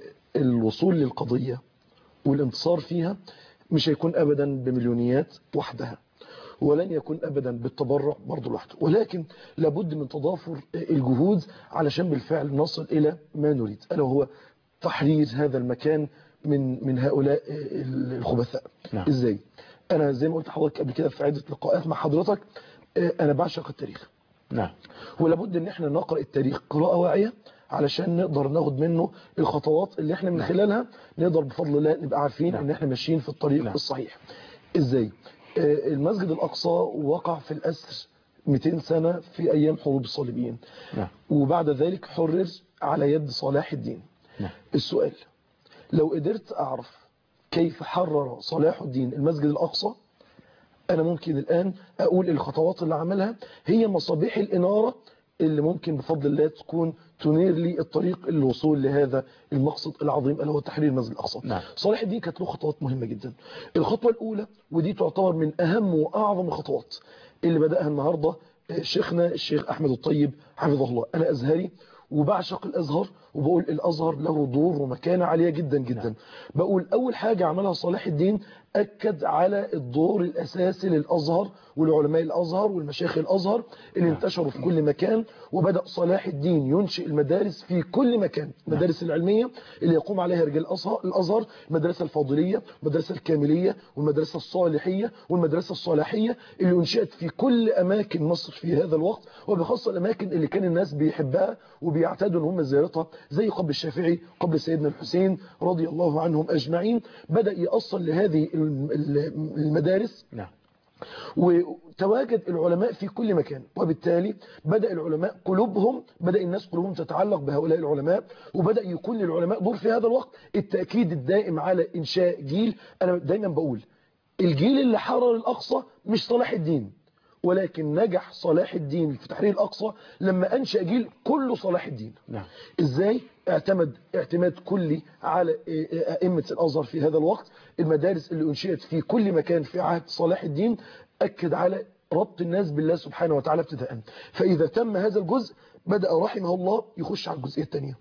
الوصول للقضية والانتصار فيها مش هيكون أبدا بمليونيات وحدها ولن يكون أبدا بالتبرع برضه لوحده ولكن لابد من تضافر الجهود علشان بالفعل نصل إلى ما نريد ألا وهو تحرير هذا المكان من من هؤلاء الخبثاء نعم. ازاي انا زي ما قلت لحضرتك قبل كده في عده لقاءات مع حضرتك آه، انا بعشق التاريخ نعم ولابد ان احنا نقرا التاريخ قراءه واعيه علشان نقدر ناخد منه الخطوات اللي احنا من خلالها نقدر بفضل الله نبقى عارفين نعم. ان احنا ماشيين في الطريق نعم. الصحيح ازاي آه، المسجد الاقصى وقع في الاسر 200 سنه في ايام حروب الصليبيين نعم وبعد ذلك حرر على يد صلاح الدين نعم. السؤال لو قدرت أعرف كيف حرر صلاح الدين المسجد الأقصى أنا ممكن الآن أقول الخطوات اللي عملها هي مصابيح الإنارة اللي ممكن بفضل الله تكون تنير لي الطريق للوصول لهذا المقصد العظيم اللي هو تحرير المسجد الأقصى نعم. صالح الدين كانت له خطوات مهمة جدا الخطوة الأولى ودي تعتبر من أهم وأعظم الخطوات اللي بدأها النهاردة شيخنا الشيخ أحمد الطيب حفظه الله أنا أزهري وبعشق الأزهر وبقول الأزهر له دور ومكانة عالية جدا جدا بقول أول حاجة عملها صلاح الدين أكد على الدور الأساسي للأزهر والعلماء الأزهر والمشايخ الأزهر اللي انتشروا في كل مكان وبدأ صلاح الدين ينشئ المدارس في كل مكان المدارس العلمية اللي يقوم عليها رجال الأزهر- الأزهر المدرسة الفاضلية المدرسة الكاملية والمدرسة الصالحية والمدرسة الصلاحية اللي انشئت في كل أماكن مصر في هذا الوقت وبخاصة الأماكن اللي كان الناس بيحبها وبيعتادوا ان هم زيارتها زي قبر الشافعي قبر سيدنا الحسين رضي الله عنهم أجمعين بدأ يأصل لهذه الم- الم- المدارس نعم وتواجد العلماء في كل مكان وبالتالي بدأ العلماء قلوبهم بدأ الناس قلوبهم تتعلق بهؤلاء العلماء وبدأ يكون للعلماء دور في هذا الوقت التأكيد الدائم على إنشاء جيل أنا دايما بقول الجيل اللي حرر الأقصى مش صلاح الدين ولكن نجح صلاح الدين في تحرير الأقصى لما أنشأ جيل كله صلاح الدين نعم ازاي اعتمد اعتماد كلي على ائمه الازهر في هذا الوقت المدارس اللي انشئت في كل مكان في عهد صلاح الدين اكد على ربط الناس بالله سبحانه وتعالى ابتداء فاذا تم هذا الجزء بدا رحمه الله يخش على الجزئيه الثانيه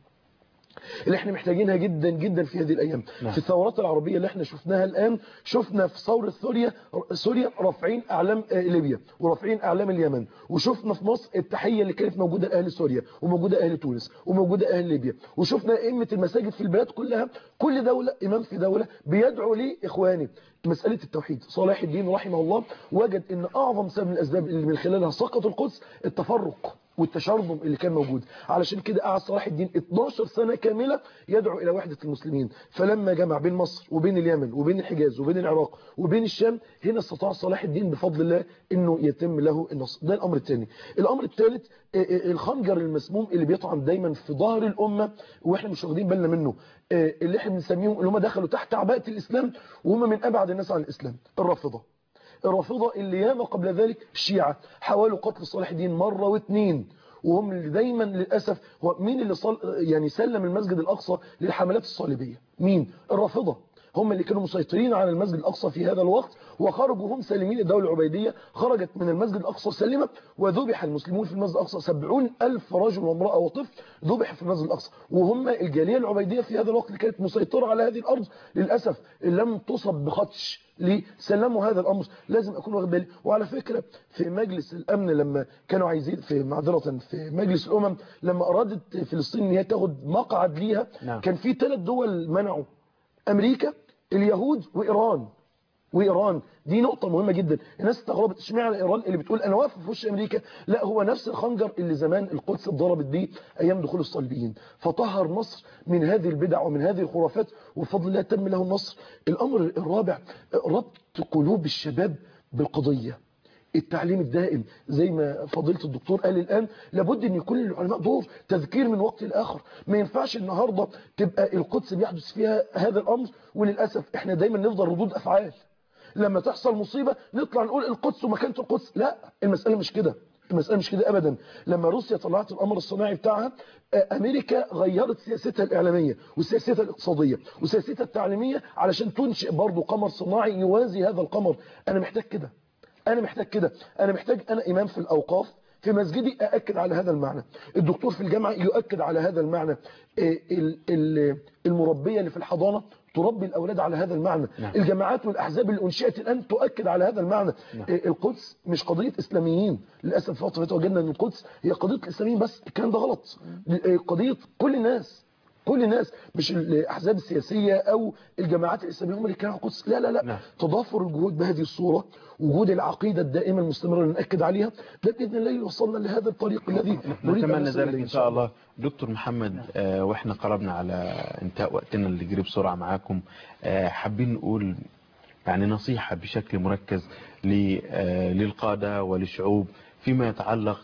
اللي احنا محتاجينها جدا جدا في هذه الايام نعم. في الثورات العربيه اللي احنا شفناها الان شفنا في ثوره سوريا سوريا رافعين اعلام آه، ليبيا ورافعين اعلام اليمن وشفنا في مصر التحيه اللي كانت موجوده لاهل سوريا وموجوده اهل تونس وموجوده اهل ليبيا وشفنا ائمه المساجد في البلاد كلها كل دوله امام في دوله بيدعو لاخوانه مسألة التوحيد صلاح الدين رحمه الله وجد ان اعظم سبب من الاسباب اللي من خلالها سقط القدس التفرق والتشرذم اللي كان موجود علشان كده قعد صلاح الدين 12 سنة كاملة يدعو إلى وحدة المسلمين فلما جمع بين مصر وبين اليمن وبين الحجاز وبين العراق وبين الشام هنا استطاع صلاح الدين بفضل الله انه يتم له النصر ده الامر الثاني الامر الثالث آه، آه، الخنجر المسموم اللي بيطعن دايما في ظهر الامه واحنا مش واخدين بالنا منه آه، اللي احنا بنسميهم اللي هم دخلوا تحت عباءه الاسلام وهم من ابعد الناس عن الاسلام الرافضه الرافضة اللي ياما قبل ذلك الشيعة حاولوا قتل صلاح الدين مرة واثنين وهم اللي دايما للأسف هو مين اللي صل يعني سلم المسجد الأقصى للحملات الصليبية مين الرافضة هم اللي كانوا مسيطرين على المسجد الأقصى في هذا الوقت وخرجوا هم سالمين الدولة العبيدية خرجت من المسجد الأقصى سلمة وذبح المسلمون في المسجد الأقصى سبعون ألف رجل وامرأة وطفل ذبح في المسجد الأقصى وهم الجالية العبيدية في هذا الوقت اللي كانت مسيطرة على هذه الأرض للأسف لم تصب بخدش ليه سلموا هذا الأمر لازم أكون واخد بالي وعلى فكرة في مجلس الأمن لما كانوا عايزين في معذرة في مجلس الأمم لما أرادت فلسطين ان هي تاخد مقعد ليها نعم. كان في ثلاث دول منعوا أمريكا اليهود وإيران وإيران دي نقطة مهمة جدا الناس استغربت اشمعنى إيران اللي بتقول أنا واقف في وش أمريكا لا هو نفس الخنجر اللي زمان القدس اتضربت بيه أيام دخول الصليبيين فطهر مصر من هذه البدع ومن هذه الخرافات وبفضل الله تم له النصر الأمر الرابع ربط قلوب الشباب بالقضية التعليم الدائم زي ما فضيله الدكتور قال الآن لابد أن يكون للعلماء دور تذكير من وقت لآخر ما ينفعش النهاردة تبقى القدس بيحدث فيها هذا الأمر وللأسف احنا دايما نفضل ردود أفعال لما تحصل مصيبة نطلع نقول القدس ومكانة القدس لا المسألة مش كده المسألة مش كده أبدا لما روسيا طلعت الأمر الصناعي بتاعها آه، أمريكا غيرت سياستها الإعلامية وسياستها الاقتصادية وسياستها التعليمية علشان تنشئ برضو قمر صناعي يوازي هذا القمر أنا محتاج كده أنا محتاج كده أنا محتاج أنا إمام في الأوقاف في مسجدي أأكد على هذا المعنى الدكتور في الجامعة يؤكد على هذا المعنى آه، ال- ال- المربية اللي في الحضانة تربي الأولاد على هذا المعنى نعم. الجماعات والأحزاب اللي أنشئت الآن تؤكد على هذا المعنى نعم. آه، القدس مش قضية إسلاميين للأسف فترة وجدنا أن القدس هي قضية الإسلاميين بس الكلام ده غلط آه، قضية كل الناس كل الناس مش الأحزاب السياسية أو الجماعات الإسلامية هم اللي كانوا على القدس لا لا لا نعم. تضافر الجهود بهذه الصورة وجود العقيدة الدائمة المستمرة اللي نأكد عليها ده بإذن الله يوصلنا لهذا الطريق الذي نريد أن نتمنى نصل ذلك إليه ان شاء الله دكتور محمد آه، واحنا قربنا على انتهاء وقتنا اللي جري بسرعه معاكم آه، حابين نقول يعني نصيحه بشكل مركز ل- آه، للقاده وللشعوب فيما يتعلق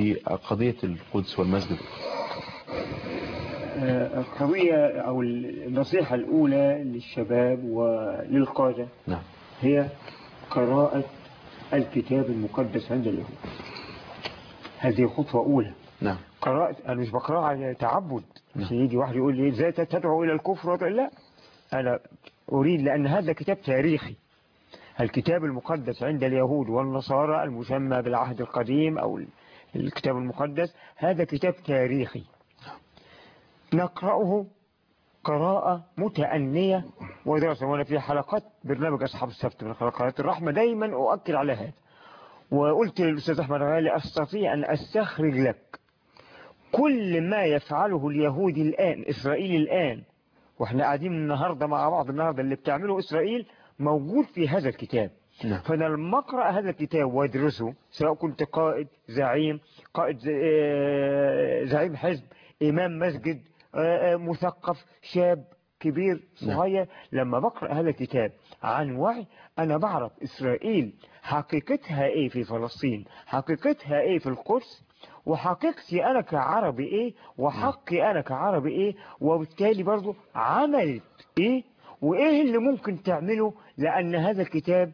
بقضيه القدس والمسجد آه، القضية أو النصيحة الأولى للشباب وللقادة نعم هي قراءة الكتاب المقدس عند اليهود هذه خطوة أولى نعم قرأت أنا مش بقرأ على تعبد مش يجي واحد يقول لي ازاي تدعو إلى الكفر وتقول لا أنا أريد لأن هذا كتاب تاريخي الكتاب المقدس عند اليهود والنصارى المسمى بالعهد القديم أو الكتاب المقدس هذا كتاب تاريخي نقرأه قراءة متأنية ودراسة وأنا في حلقات برنامج أصحاب السبت من حلقات الرحمة دايما أؤكد على هذا وقلت للأستاذ أحمد غالي أستطيع أن أستخرج لك كل ما يفعله اليهود الآن إسرائيل الآن وإحنا قاعدين النهاردة مع بعض النهاردة اللي بتعمله إسرائيل موجود في هذا الكتاب نعم. فأنا لما أقرأ هذا الكتاب وأدرسه سواء كنت قائد زعيم قائد ز- آه، زعيم حزب إمام مسجد آه، آه، مثقف شاب كبير صغير لما بقرأ هذا الكتاب عن وعي أنا بعرف إسرائيل حقيقتها إيه في فلسطين حقيقتها إيه في القدس وحقيقتي أنا كعربي إيه وحقي أنا كعربي إيه وبالتالي برضو عملت إيه وإيه اللي ممكن تعمله لأن هذا الكتاب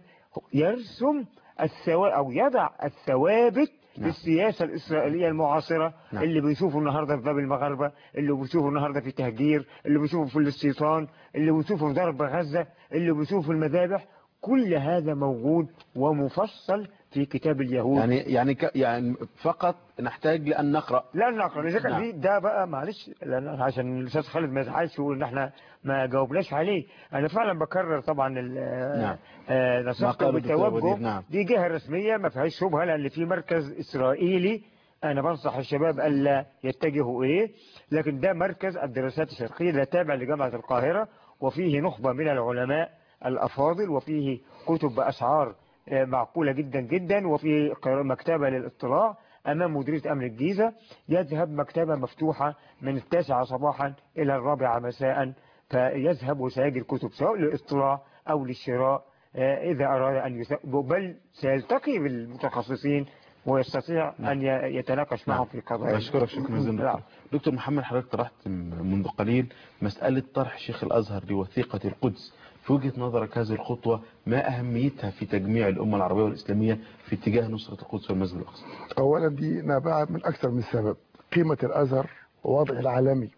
يرسم الثوا أو يضع الثوابت نعم. للسياسة الإسرائيلية المعاصرة نعم. اللي بيشوفوا النهاردة في باب المغاربة اللي بيشوفوا النهاردة في تهجير اللي بيشوفوا في الاستيطان اللي بيشوفوا في ضرب غزة اللي بيشوفوا في المذابح كل هذا موجود ومفصل في كتاب اليهود يعني يعني ك يعني فقط نحتاج لأن نقرأ لا نقرا اذا كان نعم. في ده بقى معلش لان عشان الاستاذ خالد ما يزعلش ويقول ان احنا ما جاوبناش عليه انا فعلا بكرر طبعا ال- نعم. آه، ما نصيحته قاله الدكتور وديع، بالتوجه نعم. دي جهه رسميه ما فيهاش شبهه لان في مركز اسرائيلي انا بنصح الشباب الا يتجهوا اليه لكن ده مركز الدراسات الشرقيه ده تابع لجامعه القاهره وفيه نخبه من العلماء الافاضل وفيه كتب باسعار آه، معقوله جدا جدا وفي قر- مكتبه للاطلاع امام مديريه امن الجيزه يذهب مكتبه مفتوحه من التاسعه صباحا الى الرابعه مساء فيذهب وسيجد كتب سواء للاطلاع او للشراء آه، إذا أراد أن يس... بل سيلتقي بالمتخصصين ويستطيع أن ي- يتناقش معهم في قضايا بشكرك شكرا جزيلا نعم. دكتور. دكتور محمد حضرتك طرحت منذ قليل مسألة طرح شيخ الأزهر لوثيقة القدس في وجهة نظرك هذه الخطوة ما أهميتها في تجميع الأمة العربية والإسلامية في اتجاه نصرة القدس والمسجد الأقصى اولا دي نابعه من اكثر من سبب قيمه الازهر ووضعه العالمي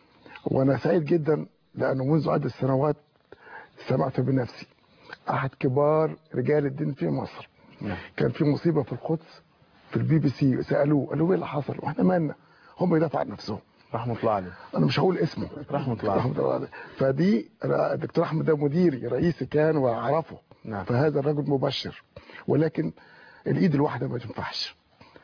وانا سعيد جدا لانه منذ عده سنوات سمعت بنفسي احد كبار رجال الدين في مصر نعم. كان في مصيبه في القدس في البي بي سي سالوه قالوا ايه اللي حصل واحنا مالنا هم يدافعوا عن نفسهم رحمة الله عليه انا مش هقول اسمه رحمة الله عليه رحمه الله عليه فدي أنا الدكتور احمد ده مديري رئيسي كان واعرفه نعم. فهذا الرجل مبشر ولكن الايد الواحده ما تنفعش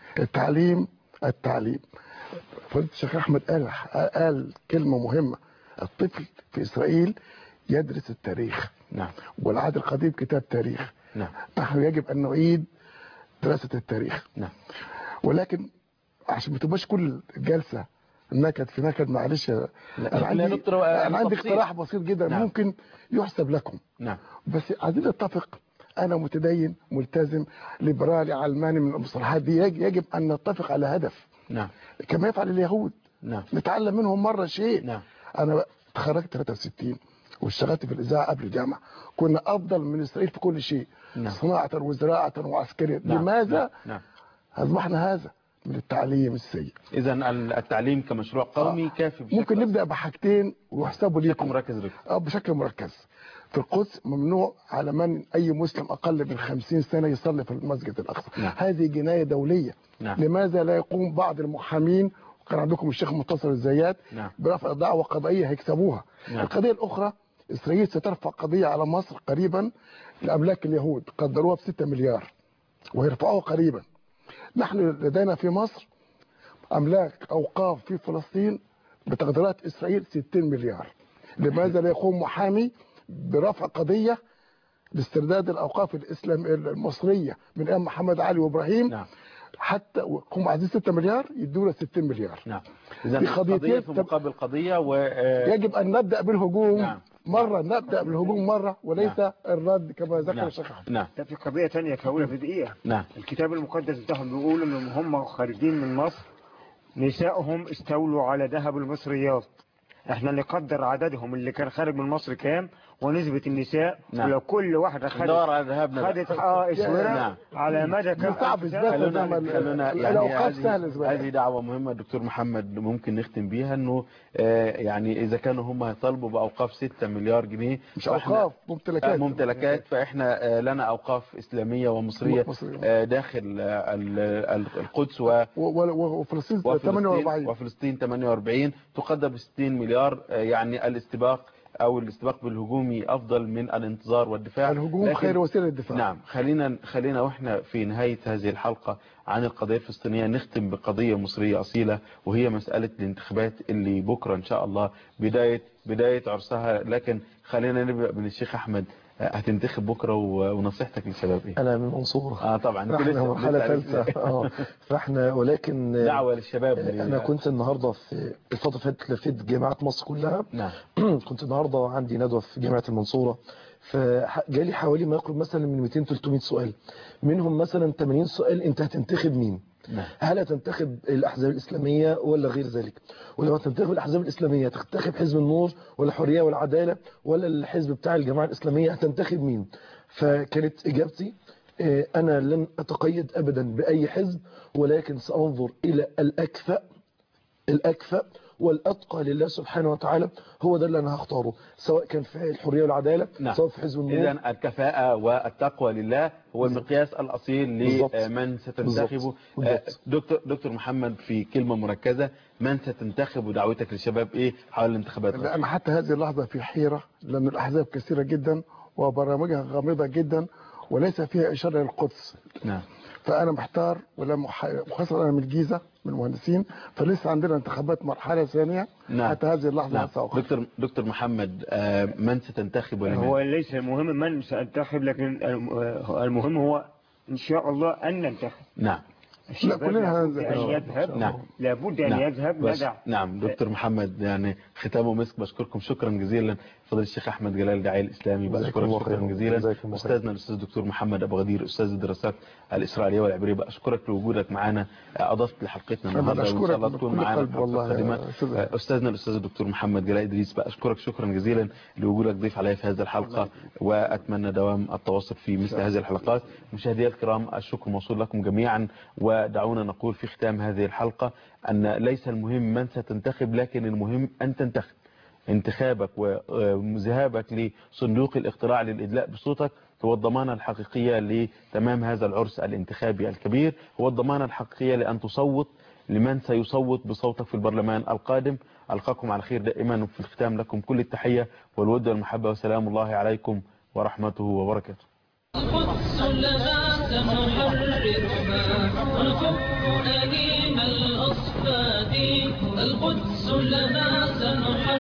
التعليم التعليم فضيله الشيخ احمد قال قال كلمه مهمه الطفل في اسرائيل يدرس التاريخ نعم والعهد القديم كتاب تاريخ نعم نحن يجب ان نعيد دراسه التاريخ نعم ولكن عشان ما تبقاش كل جلسه نكد في نكد معلش لا، انا لا عندي دكتور، آه، انا عندي تفصيل. اقتراح بسيط جدا نعم. ممكن يحسب لكم نعم بس عايزين نتفق انا متدين ملتزم ليبرالي علماني من المصطلحات دي يج- يجب ان نتفق على هدف نعم كما يفعل اليهود نعم نتعلم منهم مره شيء نعم انا اتخرجت 63 واشتغلت في الاذاعه قبل الجامعه كنا افضل من اسرائيل في كل شيء نعم. صناعه وزراعه وعسكريا نعم. لماذا نعم اصبحنا هذا من التعليم السيء إذا التعليم كمشروع قومي كافي بشكل ممكن أساسي. نبدا بحاجتين ويحسبوا بشكل ليكم مركز لكم اه بشكل مركز في القدس ممنوع على من اي مسلم اقل من 50 سنه يصلي في المسجد الاقصى نعم. هذه جنايه دوليه نعم. لماذا لا يقوم بعض المحامين وكان عندكم الشيخ منتصر الزيات نعم. برفع دعوه قضائيه هيكسبوها نعم. القضيه الاخرى اسرائيل سترفع قضيه على مصر قريبا لاملاك اليهود قدروها ب 6 مليار ويرفعوها قريبا نحن لدينا في مصر املاك اوقاف في فلسطين بتقديرات اسرائيل 60 مليار لماذا لا يقوم محامي برفع قضيه لاسترداد الاوقاف الاسلام المصريه من ايام محمد علي وابراهيم نعم حتى هم عايزين 6 مليار يدوا 60 مليار نعم إذا في قضيتين قضية في تب- مقابل قضية و يجب ان نبدا بالهجوم نعم. مره نبدا بالهجوم مره وليس الرد كما ذكر نعم الشيخ أحمد. نعم ده في قضية تانية كهولة في دقيقة نعم الكتاب المقدس بتاعهم بيقول ان هم خارجين من مصر نسائهم استولوا على ذهب المصريات احنا نقدر عددهم اللي كان خارج من مصر كام ونسبة النساء نعم. ولو كل واحدة خدت ندور على ذهبنا بقى. خدت اه اسورة نعم. على مدى كم صعب ألف سنة. إثبات خلونا إنما خلونا ال- يعني الأوقاف هذه- سهلة زمان. هذه دعوة مهمة دكتور محمد ممكن نختم بيها انه آه، يعني اذا كانوا هم هيطالبوا باوقاف 6 مليار جنيه مش فإحنا- أوقاف ممتلكات آه، ممتلكات فاحنا آه، لنا اوقاف اسلاميه ومصريه مصرية. آه، داخل آه، ال- ال- القدس و و- و- وفلسطين وفلسطين 48 وفلسطين 48 تقدر ب 60 مليار آه، يعني الاستباق او الاستباق بالهجومي افضل من الانتظار والدفاع الهجوم لكن- خير وسيلة للدفاع نعم خلينا خلينا واحنا في نهاية هذه الحلقة عن القضية الفلسطينية نختم بقضية مصرية أصيلة وهي مسألة الانتخابات اللي بكرة إن شاء الله بداية بداية عرسها لكن خلينا نبدأ من الشيخ أحمد آه، هتنتخب بكرة و- ونصيحتك للشباب إيه؟ انا من المنصورة اه طبعا أنت احنا لسه- مرحلة لسه- ثالثة اه فاحنا ولكن دعوة للشباب اللي- انا كنت النهاردة في الفترة اللي فاتت لفيت جامعات مصر كلها نعم كنت النهاردة عندي ندوة في جامعة المنصورة فجالي حوالي ما يقرب مثلا من 200 300 سؤال منهم مثلا 80 سؤال انت هتنتخب مين نعم هل هتنتخب الأحزاب الإسلامية ولا غير ذلك ولو هتنتخب الأحزاب الإسلامية هتنتخب حزب النور ولا الحرية والعدالة ولا الحزب بتاع الجماعة الإسلامية هتنتخب مين فكانت إجابتي آه، أنا لن أتقيد أبدا بأي حزب ولكن سأنظر إلى الأكفأ الأكفأ والأتقى لله سبحانه وتعالى هو ده اللي أنا هختاره سواء كان في الحرية والعدالة نعم. سواء في حزب النور إذا الكفاءة والتقوى لله هو المقياس الأصيل بالظبط. لمن ستنتخبه بالظبط. آه، بالظبط. دكتور دكتور محمد في كلمة مركزة من ستنتخب ودعوتك للشباب إيه حول الانتخابات لأن حتى هذه اللحظة في حيرة لأن الأحزاب كثيرة جدا وبرامجها غامضة جدا وليس فيها إشارة للقدس نعم فأنا محتار ولما وخاصة أنا من الجيزة من المهندسين فلسه عندنا انتخابات مرحلة ثانية نعم. حتى هذه اللحظة نعم سأخرج. دكتور دكتور محمد آه، من ستنتخب ولمن هو ليس المهم من سأنتخب لكن الم- المهم هو إن شاء الله أن ننتخب نعم الشباب كلنا لابد هننزل. أن يذهب نعم. لابد أن نعم. يذهب بس- ندع نعم دكتور محمد يعني ختامه مسك بشكركم شكرا جزيلا فضل الشيخ احمد جلال داعي الاسلامي جزاكم بشكرك الله شكرا خيرا. جزيلا جزاكم الله خيرا. استاذنا الاستاذ دكتور محمد ابو غدير استاذ الدراسات الاسرائيليه والعبريه بشكرك لوجودك معنا اضفت لحلقتنا أنا النهارده وان بشكرك شاء الله من تكون كل معنا قلب في والله الحلقه يا القادمه أستاذ. استاذنا الاستاذ الدكتور محمد جلال ادريس بشكرك شكرا جزيلا لوجودك ضيف علي في هذه الحلقه واتمنى دوام التواصل في مثل هذه الحلقات مشاهدي الكرام الشكر موصول لكم جميعا ودعونا نقول في ختام هذه الحلقه ان ليس المهم من ستنتخب لكن المهم ان تنتخب انتخابك وذهابك لصندوق الاقتراع للإدلاء بصوتك هو الضمانة الحقيقية لتمام هذا العرس الانتخابي الكبير هو الضمانة الحقيقية لأن تصوت لمن سيصوت بصوتك في البرلمان القادم ألقاكم على خير دائما وفي الختام لكم كل التحية والود والمحبة وسلام الله عليكم ورحمته وبركاته القدس لنا سنحررها ونفك أنيم الأصفاد القدس لنا سنحررها